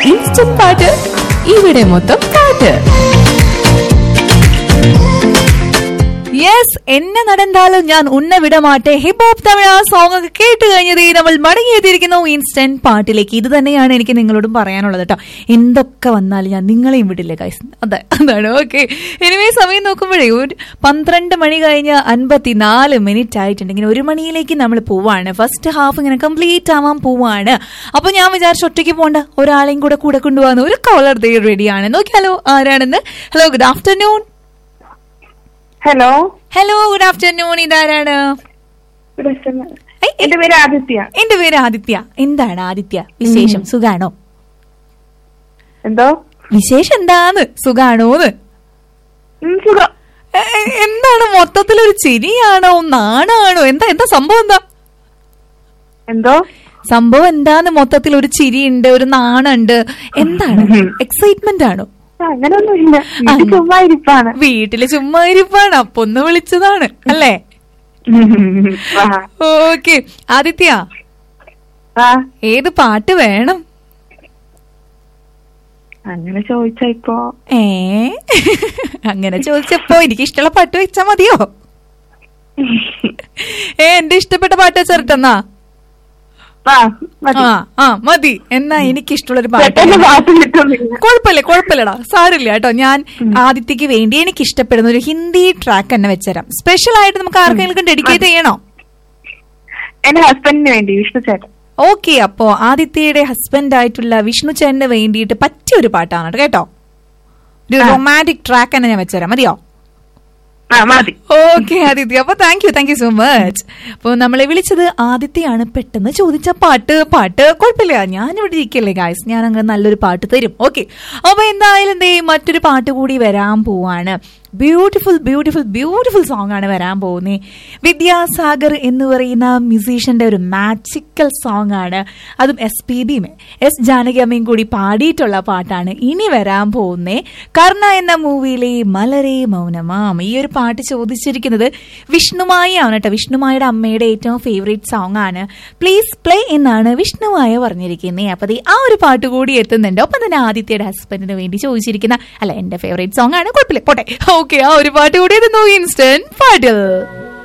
Instant പാട്ട് ഇവിടെ മൊത്തം പാട്ട് യെസ് എന്നെ നടന്നാലും ഞാൻ ഉന്ന വിടമാട്ടെ ഹിപ്പ് ഹോപ്പ് തമിഴ് സോങ് ഒക്കെ കേട്ട് കഴിഞ്ഞത് നമ്മൾ മടങ്ങിയെത്തിയിരിക്കുന്നു ഇൻസ്റ്റന്റ് പാട്ടിലേക്ക് ഇത് തന്നെയാണ് എനിക്ക് നിങ്ങളോടും പറയാനുള്ളത് കേട്ടോ എന്തൊക്കെ വന്നാലും ഞാൻ നിങ്ങളെയും വിടില്ല ഗൈസ് അതെ അതാണ് ഓക്കെ എനിവേ സമയം നോക്കുമ്പോഴേ ഒരു പന്ത്രണ്ട് മണി കഴിഞ്ഞ് അൻപത്തിനാല് മിനിറ്റ് ആയിട്ടുണ്ട് ഇങ്ങനെ ഒരു മണിയിലേക്ക് നമ്മൾ പോവാണ് ഫസ്റ്റ് ഹാഫ് ഇങ്ങനെ കംപ്ലീറ്റ് ആവാൻ പോവാണ് അപ്പൊ ഞാൻ വിചാരിച്ചു ഒറ്റയ്ക്ക് പോണ്ട ഒരാളെയും കൂടെ കൂടെ കൊണ്ടുപോകാൻ ഒരു കോളർ ദേ റെഡിയാണ് നോക്കിയാലോ ആരാണെന്ന് hello good afternoon hello hello good afternoon ഇതാരാണ് ഗുഡ് ആഫ്റ്റർനൂൺ ഏയ്, എന്റെ പേര് ആദിത്യ എന്റെ പേര് ആദിത്യ എന്താണ് ആദിത്യ വിശേഷം സുഖാണോ എന്തോ വിശേഷം എന്താന്ന് സുഖാണോന്ന് ഉം, സുഖം എ, എ, എന്താണ് മൊത്തത്തിലൊരു ചിരിയാണോ നാണാണോ എന്താ എന്താ സംഭവം എന്താ എന്തോ സംഭവം എന്താന്ന് മൊത്തത്തിൽ ഒരു ചിരിയുണ്ട് ഒരു നാണുണ്ട് എന്താണ് ഉം. എക്സൈറ്റ്മെന്റ് ആണോ അങ്ങനൊന്നുമില്ല വീട്ടിൽ അങ്ങ്. ചുമ്മാ ഇരിപ്പാണ് വീട്ടില് ചുമ്മാ ഇരിപ്പാണ് അപ്പൊ ഒന്ന് വിളിച്ചതാണ് അല്ലേ ഉം, ആ, ഓക്കെ ആദിത്യ ആ ഏത് പാട്ട് വേണം അങ്ങനെ ചോദിച്ചാ ഇപ്പൊ ഏ അങ്ങനെ ചോദിച്ചപ്പോ എനിക്ക് ഇഷ്ടമുള്ള പാട്ട് വെച്ചാ മതിയോ ഏ എന്റെ ഇഷ്ടപ്പെട്ട പാട്ട് വെച്ചിട്ടെന്നാ ആ മതി ആ ആ മതി എന്നാ എനിക്ക് ഇഷ്ടമുള്ളൊരു പാട്ട് പെട്ടെന്ന് പാട്ട് കിട്ടുന്നില്ല കുഴപ്പമില്ല കുഴപ്പമില്ലടാ സാരില്ല കേട്ടോ ഞാൻ ആദിത്യക്ക് വേണ്ടി എനിക്ക് ഇഷ്ടപ്പെടുന്ന ഒരു ഹിന്ദി ട്രാക്ക് തന്നെ വെച്ചുതരാം സ്പെഷ്യൽ ആയിട്ട് നമുക്ക് ആർക്കെങ്കിലും ഡെഡിക്കേറ്റ് ചെയ്യണോ എന്റെ ഹസ്ബൻഡിന് വേണ്ടി വിഷ്ണു ചേട്ടൻ ഓക്കെ അപ്പോ ആദിത്യയുടെ ഹസ്ബൻഡ് ആയിട്ടുള്ള വിഷ്ണു ചേട്ടന് വേണ്ടിയിട്ട് പറ്റിയ ഒരു പാട്ടാണ് കേട്ടോ ഒരു ആ. റൊമാൻറ്റിക് ട്രാക്ക് തന്നെ ഞാൻ വെച്ചുതരാം മതിയോ ആ മതി ഓക്കെ ആദിത്യ അപ്പൊ thank you thank you so much അപ്പൊ നമ്മളെ വിളിച്ചത് ആദിത്യയാണ് പെട്ടെന്ന് ചോദിച്ച പാട്ട് പാട്ട് കുഴപ്പമില്ല ഞാനിവിടെ ഇരിക്കല്ലേ ഗായ്സ് ഞാൻ അങ്ങനെ നല്ലൊരു പാട്ട് തരും ഓക്കെ അപ്പൊ എന്തായാലും ദേ മറ്റൊരു പാട്ട് കൂടി വരാൻ പോവാണ് ബ്യൂട്ടിഫുൾ ബ്യൂട്ടിഫുൾ ബ്യൂട്ടിഫുൾ സോങ് ആണ് വരാൻ പോകുന്നത് വിദ്യാസാഗർ എന്ന് പറയുന്ന മ്യൂസീഷ്യന്റെ ഒരു മാജിക്കൽ സോങ് ആണ് അതും എസ് പി ബിയും എസ് ജാനകി അമ്മയും കൂടി പാടിയിട്ടുള്ള പാട്ടാണ് ഇനി വരാൻ പോകുന്നേ കർണ എന്ന മൂവിയിലെ മലരെ മൗനമാം ഈ ഒരു പാട്ട് ചോദിച്ചിരിക്കുന്നത് വിഷ്ണുമായി ആണ് കേട്ടോ വിഷ്ണുമായുടെ അമ്മയുടെ ഏറ്റവും ഫേവറേറ്റ് സോങ് ആണ് പ്ലീസ് പ്ലേ എന്നാണ് വിഷ്ണുമായ പറഞ്ഞിരിക്കുന്നത് അപ്പൊ ദേ ആ ഒരു പാട്ട് കൂടി എത്തുന്നുണ്ട് ഒപ്പം തന്നെ ആദിത്യയുടെ ഹസ്ബൻഡിന് വേണ്ടി ചോദിച്ചിരിക്കുന്ന അല്ല എന്റെ ഫേവറേറ്റ് സോങ് ആണ് കുഴപ്പമില്ല പോട്ടെ ഓക്കെ ആ ഒരു പാട്ട് കൂടി എത്തുന്നു ഇൻസ്റ്റന്റ് പാട്ടിൽ